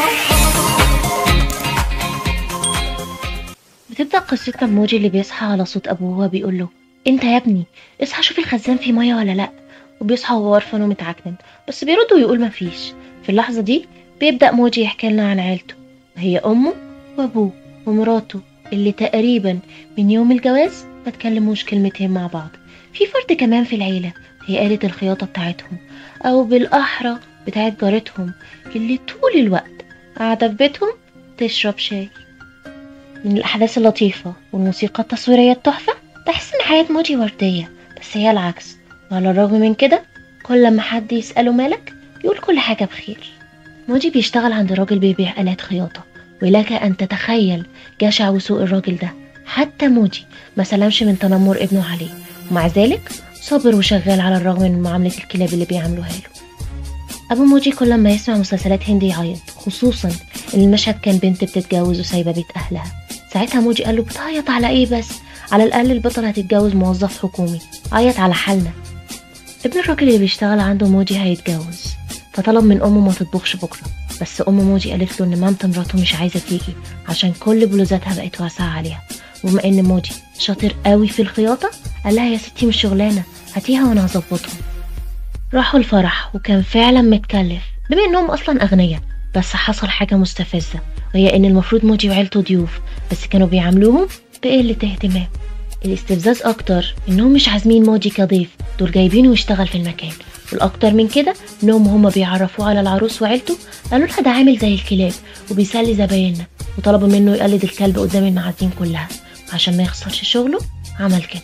بتبدأ قصتنا بموجي اللي بيصحى على صوت أبوه وهو بيقول له أنت يا ابني اصحى شوف الخزان فيه مية ولا لأ وبيصحى وهو قرفان ومتعكنن بس بيرد ويقول مفيش في اللحظة دي بيبدأ موجي يحكي لنا عن عيلته وهي أمه وأبوه ومراته اللي تقريبا من يوم الجواز ما تكلموش كلمتين مع بعض في فرد كمان في العيلة هي آلة الخياطة بتاعتهم أو بالأحرى بتاعت جارتهم اللي طول الوقت قاعدة في بيتهم تشرب شاي من الأحداث اللطيفة والموسيقى التصويرية التحفة تحس إن حياة موجي وردية بس هي العكس وعلى الرغم من كده كل ما حد يسأله مالك يقول كل حاجة بخير موجي بيشتغل عند راجل بيبيع آلات خياطة ولك أن تتخيل جشع وسوء الراجل ده حتى موجي ما سلمش من تنمر ابنه عليه ومع ذلك صابر وشغال على الرغم من معاملة الكلاب اللي بيعملوها له أبو موجي كل ما يسمع مسلسلات هندي يعيط خصوصا إن المشهد كان بنت بتتجوز وسايبة بيت أهلها ساعتها موجي قال له بتعيط على إيه بس على الأقل البطل هتتجوز موظف حكومي عيط على حالنا ابن الراجل اللي بيشتغل عنده موجي هيتجوز فطلب من أمه ما تطبخش بكرة بس أم موجي قالت له إن مامته مراته مش عايزة تيجي عشان كل بلوزاتها بقت واسعة عليها وبما إن موجي شاطر قوي في الخياطة قال لها يا ستي مش شغلانة هاتيها وأنا هظبطهم راحوا الفرح وكان فعلا متكلف بما إنهم أصلا أغنياء بس حصل حاجة مستفزة وهي إن المفروض موجي وعيلته ضيوف بس كانوا بيعاملوهم بقلة اهتمام الاستفزاز أكتر إنهم مش عازمين موجي كضيف دول جايبينه يشتغل في المكان والأكتر من كده إنهم هما بيعرفوه على العروس وعيلته قالوا لها ده عامل زي الكلاب وبيسلي زبايننا وطلبوا منه يقلد الكلب قدام المعازيم كلها عشان ما يخسرش شغله عمل كده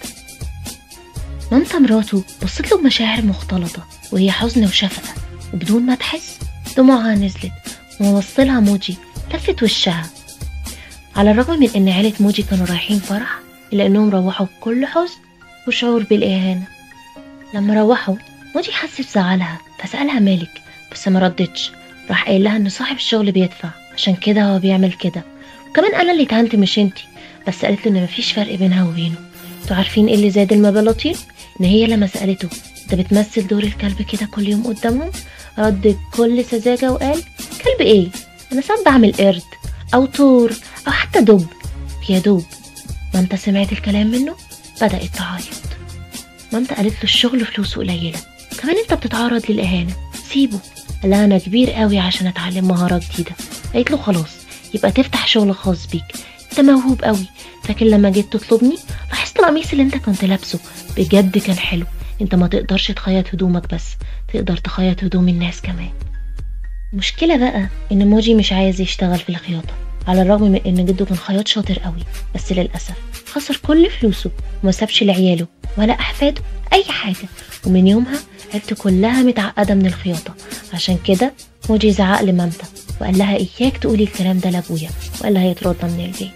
مامتا مراته بصت له بمشاعر مختلطة وهي حزن وشفقة وبدون ما تحس دموعها نزلت ووصلها موجي لفت وشها على الرغم من ان عيلة موجي كانوا رايحين فرح الا انهم روحوا بكل حزن وشعور بالاهانة لما روحوا موجي حس بزعلها فسألها مالك بس ما ردتش راح قايل لها ان صاحب الشغل بيدفع عشان كده هو بيعمل كده وكمان انا اللي اتهنت مش انتي بس قالت له ان مفيش فرق بينها وبينه انتوا عارفين ايه اللي زاد المبلطين ان هي لما سألته انت بتمثل دور الكلب كده كل يوم قدامهم رد بكل سذاجة وقال كلب ايه انا ساعات بعمل قرد او طور او حتى دب يا دوب مامتا سمعت الكلام منه بدأت تعيط مامتا قالت له الشغل فلوسه قليلة كمان انت بتتعرض للإهانة سيبه قال لها انا كبير قوي عشان اتعلم مهارة جديدة قالت له خلاص يبقى تفتح شغل خاص بيك انت موهوب قوي لكن لما جيت تطلبني لاحظت القميص اللي انت كنت لابسه بجد كان حلو انت ما تقدرش تخيط هدومك بس تقدر تخيط هدوم الناس كمان المشكلة بقى ان موجي مش عايز يشتغل في الخياطة على الرغم من ان جده كان خياط شاطر قوي بس للأسف خسر كل فلوسه وما سابش لعياله ولا أحفاده أي حاجة ومن يومها عيلته كلها متعقدة من الخياطة عشان كده موجي زعق لمامته وقال لها إياك تقولي الكلام ده لأبويا وقال هيطردنا من البيت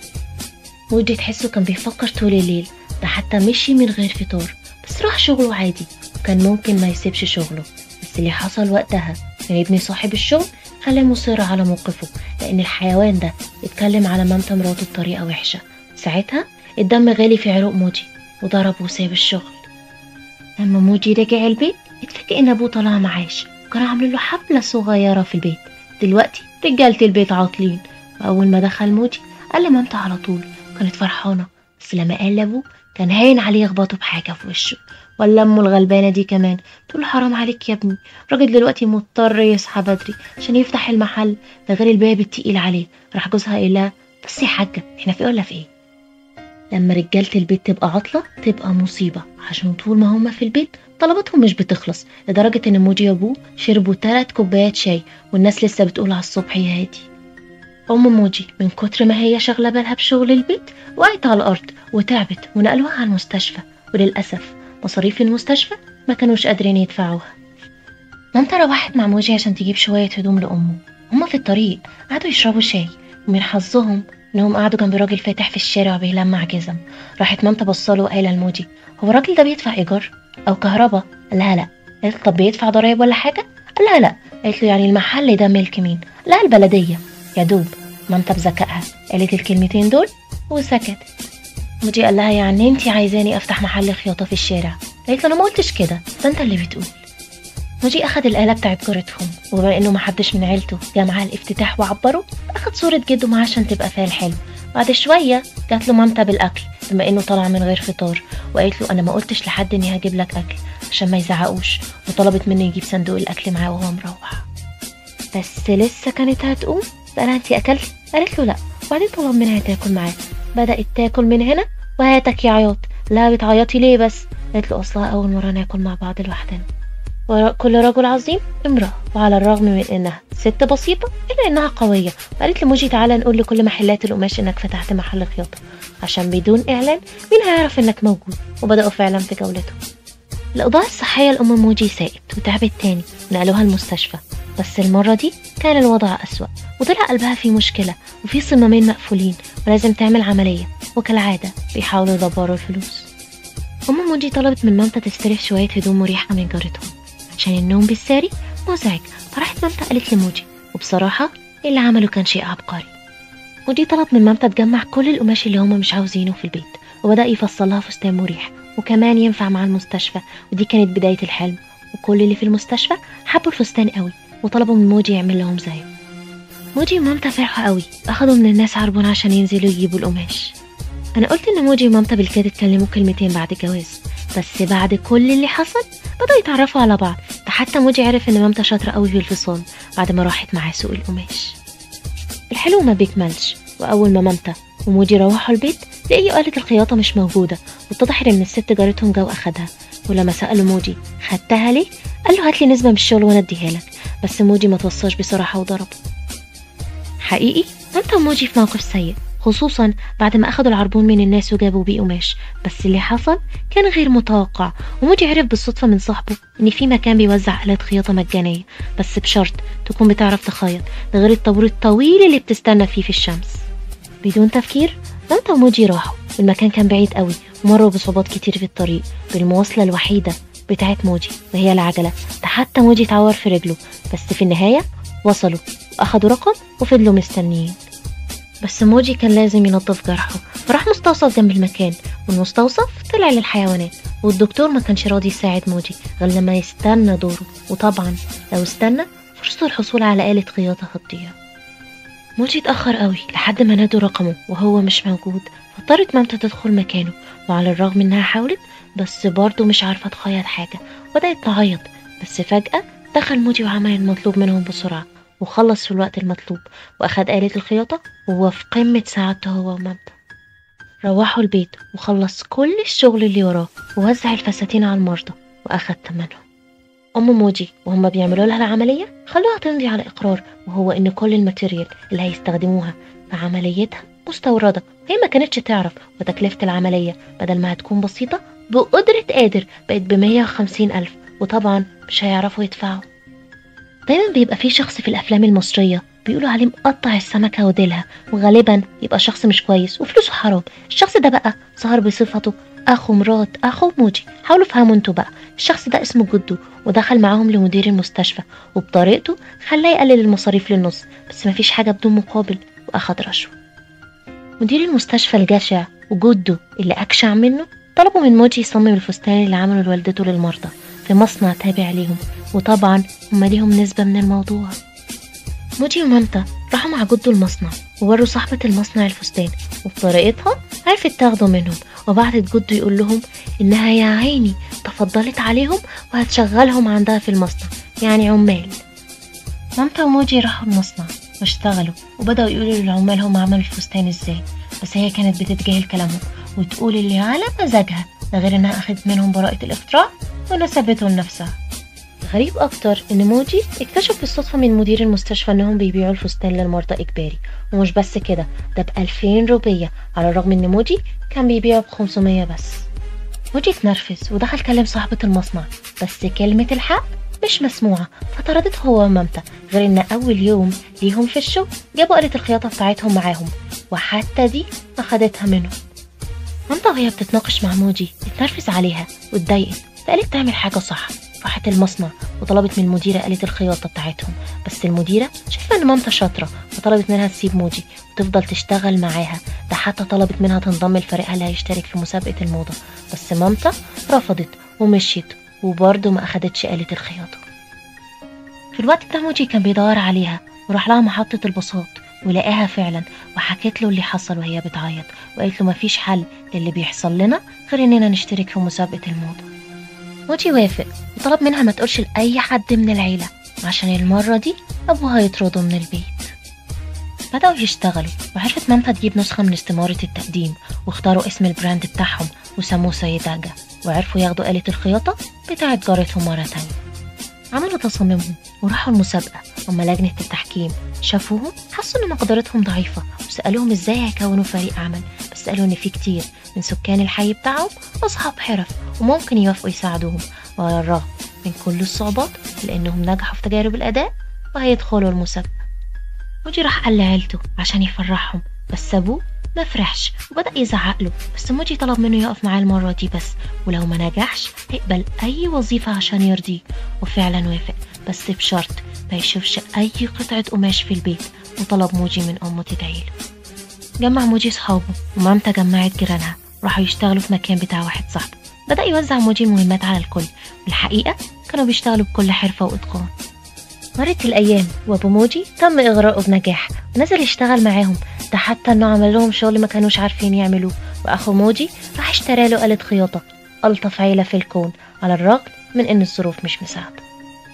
موجي تحسه كان بيفكر طول الليل ده حتى مشي من غير فطار بس راح شغله عادي وكان ممكن ما يسيبش شغله بس اللي حصل وقتها كان ابن صاحب الشغل خلاه مصر على موقفه لأن الحيوان ده اتكلم على مامته مراته بطريقة وحشة ساعتها الدم غالي في عروق موجي وضرب وساب الشغل لما موجي رجع البيت اتفاجئ ان ابوه طلع معاش وكانوا عاملين له حفلة صغيرة في البيت دلوقتي رجالة البيت عاطلين وأول ما دخل موجي قال لمامته على طول كانت فرحانة بس لما قال لأبوه كان هاين عليه يخبطه بحاجة في وشه ولا أمه الغلبانة دي كمان تقول له حرام عليك يا ابني الراجل دلوقتي مضطر يصحى بدري عشان يفتح المحل ده غير الباب التقيل عليه راح جوزها قايل لها بس يا حاجة احنا في إيه ولا في ايه لما رجالة البيت تبقى عطلة تبقى مصيبة عشان طول ما هما في البيت طلباتهم مش بتخلص لدرجة إن موجي وأبوه شربوا تلات كوبايات شاي والناس لسه بتقول على الصبح يا هادي أم موجي من كتر ما هي شاغلة بالها بشغل البيت وقعت على الأرض وتعبت ونقلوها على المستشفى وللأسف مصاريف المستشفى ما كانوش قادرين يدفعوها مامتا روحت مع موجي عشان تجيب شوية هدوم لأمه هما في الطريق قعدوا يشربوا شاي ومن حظهم انهم قعدوا جنب راجل فاتح في الشارع بيلمع جزم راحت مامتا بصاله وقايله لموجي هو الراجل ده بيدفع ايجار او كهرباء قال لها لا قالت طب بيدفع ضرايب ولا حاجه قال لها لا قالت له يعني المحل ده ملك مين لا البلديه يا دوب مامتا بذكائها قالت الكلمتين دول وسكتت موجي قال لها يعني انت عايزاني افتح محل خياطه في الشارع قالت له انا ما قلتش كده ده انت اللي بتقول موجي أخد الآلة بتاعت جارتهم وبما إنه محدش من عيلته جه معاه الافتتاح وعبره أخد صورة جده معاه عشان تبقى فيها حلو بعد شوية جات له مامته بالأكل بما إنه طلع من غير فطار وقالت له أنا ما قلتش لحد إني هجيب لك أكل عشان ما يزعقوش وطلبت منه يجيب صندوق الأكل معاه وهو مروح بس لسه كانت هتقوم سألها أنت أكلتي؟ قالت له لأ وبعدين طلب منها تاكل معاه بدأت تاكل من هنا وهاتك يا عياط لا بتعيطي ليه بس قالت له أصلها أول مرة ناكل مع بعض لوحدنا وراء كل رجل عظيم امرأة وعلى الرغم من إنها ست بسيطة إلا إنها قوية قالت لموجي تعالى نقول لكل محلات القماش إنك فتحت محل خياطة عشان بدون إعلان مين هيعرف إنك موجود وبدأوا فعلا في جولتهم الأوضاع الصحية لأم موجي ساءت وتعبت تاني نقلوها المستشفى بس المرة دي كان الوضع أسوأ وطلع قلبها فيه مشكلة وفي صمامين مقفولين ولازم تعمل عملية وكالعادة بيحاولوا يدبروا الفلوس أم موجي طلبت من مامتها تستلف شوية هدوم مريحة من جارتهم عشان النوم بالساري مزعج فراحت مامتها قالت لموجي وبصراحة اللي عمله كان شيء عبقري موجي طلب من مامتها تجمع كل القماش اللي هما مش عاوزينه في البيت وبدأ يفصل لها فستان مريح وكمان ينفع مع المستشفى ودي كانت بداية الحلم وكل اللي في المستشفى حبوا الفستان قوي وطلبوا من موجي يعمل لهم زيه موجي ومامتها فرحوا قوي أخدوا من الناس عربون عشان ينزلوا يجيبوا القماش أنا قلت إن موجي ومامتها بالكاد اتكلموا كلمتين بعد الجواز بس بعد كل اللي حصل بدأوا يتعرفوا على بعض ده حتى موجي عرف إن مامتها شاطرة قوي في الفصال بعد ما راحت معاه سوق القماش الحلو ما بيكملش وأول ما مامتها وموجي روحوا البيت لقيوا آلة الخياطة مش موجودة واتضح إن الست جارتهم جا وأخدها ولما سألوا موجي خدتها ليه؟ قال له هاتلي نسبة من الشغل وأنا أديها لك بس موجي ما توصاش بصراحة وضربه حقيقي مامتها وموجي في موقف سيء خصوصا بعد ما أخدوا العربون من الناس وجابوا بيه قماش بس اللي حصل كان غير متوقع وموجي عرف بالصدفة من صاحبه إن في مكان بيوزع آلات خياطة مجانية بس بشرط تكون بتعرف تخيط ده غير الطابور الطويل اللي بتستنى فيه في الشمس بدون تفكير مامتها وموجي راحوا المكان كان بعيد قوي ومروا بصعوبات كتير في الطريق بالمواصلة الوحيدة بتاعت موجي وهي العجلة ده حتى موجي اتعور في رجله بس في النهاية وصلوا وأخدوا رقم وفضلوا مستنيين بس موجي كان لازم ينظف جرحه فراح مستوصف جنب المكان والمستوصف طلع للحيوانات والدكتور ما كانش راضي يساعد موجي غير لما يستنى دوره وطبعا لو استنى فرصته الحصول على آلة خياطة هتضيع موجي اتأخر قوي لحد ما نادوا رقمه وهو مش موجود فاضطرت مامته تدخل مكانه وعلى الرغم انها حاولت بس برضه مش عارفة تخيط حاجة بدأت تعيط بس فجأة دخل موجي وعمل المطلوب منهم بسرعة وخلص في الوقت المطلوب وأخد آلة الخياطة وهو في قمة سعادته هو ومامته روحوا البيت وخلص كل الشغل اللي وراه ووزع الفساتين على المرضى وأخد ثمنهم أم موجي وهم بيعملوا لها العملية خلوها تمضي على إقرار وهو إن كل الماتيريال اللي هيستخدموها في عمليتها مستوردة هي ما كانتش تعرف وتكلفة العملية بدل ما هتكون بسيطة بقدرة قادر بقت بمية وخمسين ألف وطبعا مش هيعرفوا يدفعوا دايما بيبقى في شخص في الأفلام المصرية بيقولوا عليه مقطع السمكة وديلها وغالبا يبقى شخص مش كويس وفلوسه حرام الشخص ده بقى ظهر بصفته أخو مرات أخو موجي حاولوا فهموا انتوا بقى الشخص ده اسمه جدو ودخل معاهم لمدير المستشفى وبطريقته خلاه يقلل المصاريف للنص بس مفيش حاجة بدون مقابل وأخد رشوة مدير المستشفى الجشع وجده اللي أكشع منه طلبوا من موجي يصمم الفستان اللي عمله لوالدته للمرضى في مصنع تابع ليهم وطبعا هما ليهم نسبة من الموضوع موجي ومامتا راحوا مع جده المصنع ووروا صاحبة المصنع الفستان وبطريقتها عرفت تاخده منهم وبعتت جده يقول لهم إنها يا عيني تفضلت عليهم وهتشغلهم عندها في المصنع يعني عمال مامتا وموجي راحوا المصنع واشتغلوا وبدأوا يقولوا للعمال هم عملوا الفستان ازاي بس هي كانت بتتجاهل كلامهم وتقول اللي على مزاجها ده غير انها اخدت منهم براءة الاختراع ونسبته لنفسها غريب اكتر ان موجي اكتشف بالصدفة من مدير المستشفى انهم بيبيعوا الفستان للمرضى اجباري ومش بس كده ده بألفين روبية على الرغم ان موجي كان بيبيعه بخمسمية بس موجي اتنرفز ودخل كلم صاحبة المصنع بس كلمة الحق مش مسموعة فطردته هو ومامته غير ان اول يوم ليهم في الشغل جابوا آلة الخياطة بتاعتهم معاهم وحتى دي اخدتها منهم مامته وهي بتتناقش مع موجي اتنرفز عليها واتضايقت فقالت تعمل حاجة صح راحت المصنع وطلبت من المديرة آلة الخياطة بتاعتهم بس المديرة شايفة ان مامتها شاطرة فطلبت منها تسيب موجي وتفضل تشتغل معاها ده حتى طلبت منها تنضم لفريقها اللي هيشترك في مسابقة الموضة بس مامتها رفضت ومشيت وبرضه ما أخدتش آلة الخياطة في الوقت ده موجي كان بيدور عليها وراح لها محطة الباصات ولقاها فعلا وحكت له اللي حصل وهي بتعيط وقالت له مفيش حل للي بيحصل لنا غير اننا نشترك في مسابقة الموضة موجي وافق وطلب منها ما تقولش لأي حد من العيلة عشان المرة دي أبوها يطرده من البيت بدأوا يشتغلوا وعرفت مامتها تجيب نسخة من استمارة التقديم واختاروا اسم البراند بتاعهم وسموه سيداجا وعرفوا ياخدوا آلة الخياطة بتاعت جارتهم مرة تانية عملوا تصاميمهم وراحوا المسابقة أما لجنة التحكيم شافوهم حسوا إن مقدرتهم ضعيفة وسألوهم إزاي هيكونوا فريق عمل بس قالوا إن في كتير من سكان الحي بتاعهم أصحاب حرف وممكن يوافقوا يساعدوهم وعلى الرغم من كل الصعوبات لأنهم نجحوا في تجارب الأداء وهيدخلوا المسابقة موجي راح قال لعيلته عشان يفرحهم بس أبوه ما فرحش وبدأ يزعق له بس موجي طلب منه يقف معاه المرة دي بس ولو ما نجحش هيقبل أي وظيفة عشان يرضيه وفعلا وافق بس بشرط ما يشوفش أي قطعة قماش في البيت وطلب موجي من أمه تدعيله جمع موجي صحابه ومامته جمعت جيرانها راحوا يشتغلوا في مكان بتاع واحد صاحبه بدأ يوزع موجي المهمات على الكل والحقيقة كانوا بيشتغلوا بكل حرفة وإتقان مرت الأيام وأبو موجي تم إغراءه بنجاح ونزل يشتغل معاهم ده حتى إنه عمل لهم شغل ما كانوش عارفين يعملوه وأخو موجي راح اشترى له آلة خياطة ألطف عيلة في الكون على الرغم من إن الظروف مش مساعدة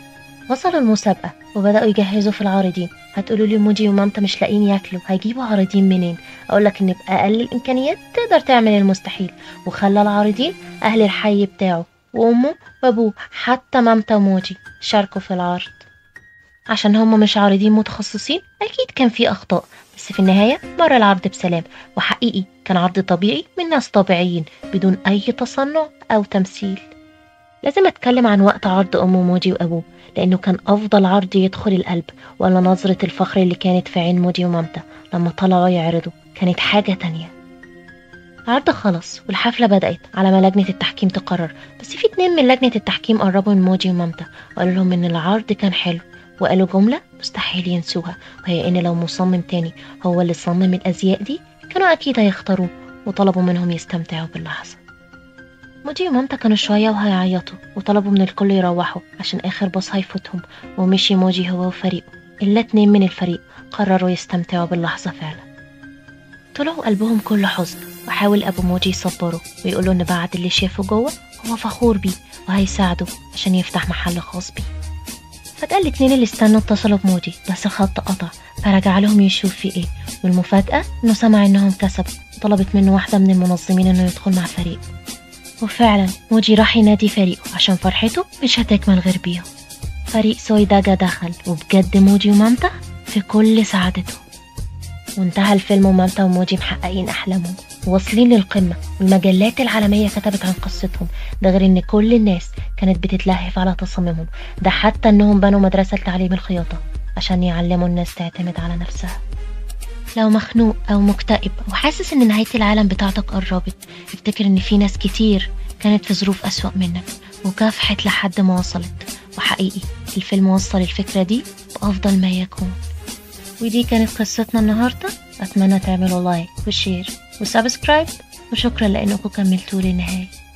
وصلوا المسابقة وبدأوا يجهزوا في العارضين هتقولوا لي موجي ومامتا مش لاقيين ياكلوا هيجيبوا عارضين منين اقول لك ان باقل الامكانيات تقدر تعمل المستحيل وخلى العارضين اهل الحي بتاعه وامه وابوه حتى مامتا وموجي شاركوا في العرض عشان هم مش عارضين متخصصين اكيد كان في اخطاء بس في النهايه مر العرض بسلام وحقيقي كان عرض طبيعي من ناس طبيعيين بدون اي تصنع او تمثيل لازم اتكلم عن وقت عرض ام موجي وابوه لانه كان افضل عرض يدخل القلب ولا نظرة الفخر اللي كانت في عين موجي ومامتا لما طلعوا يعرضوا كانت حاجة تانية العرض خلص والحفلة بدأت على ما لجنة التحكيم تقرر بس في اتنين من لجنة التحكيم قربوا من موجي ومامتا وقالوا لهم ان العرض كان حلو وقالوا جملة مستحيل ينسوها وهي ان لو مصمم تاني هو اللي صمم الازياء دي كانوا اكيد هيختاروه وطلبوا منهم يستمتعوا باللحظة موجي ومامتا كانوا شوية وهيعيطوا وطلبوا من الكل يروحوا عشان آخر باص هيفوتهم ومشي موجي هو وفريقه إلا اتنين من الفريق قرروا يستمتعوا باللحظة فعلا طلعوا قلبهم كله حزن وحاول أبو موجي يصبره ويقوله إن بعد اللي شافه جوه هو فخور بيه وهيساعده عشان يفتح محل خاص بيه فجأة الاتنين اللي استنوا اتصلوا بموجي بس الخط قطع فرجع لهم يشوف في ايه والمفاجأة انه سمع انهم كسبوا وطلبت منه واحدة من المنظمين انه يدخل مع فريق وفعلا موجي راح ينادي فريقه عشان فرحته مش هتكمل غير بيهم فريق سويداجا دخل وبجد موجي ومامتا في كل سعادتهم وانتهى الفيلم ومامتا وموجي محققين أحلامهم واصلين للقمة والمجلات العالمية كتبت عن قصتهم ده غير ان كل الناس كانت بتتلهف على تصاميمهم ده حتى انهم بنوا مدرسة لتعليم الخياطة عشان يعلموا الناس تعتمد على نفسها لو مخنوق أو مكتئب أو حاسس إن نهاية العالم بتاعتك قربت افتكر إن في ناس كتير كانت في ظروف أسوأ منك وكافحت لحد ما وصلت وحقيقي الفيلم وصل الفكرة دي بأفضل ما يكون ودي كانت قصتنا النهاردة أتمنى تعملوا لايك وشير وسبسكرايب وشكرا لأنكم كملتوا للنهاية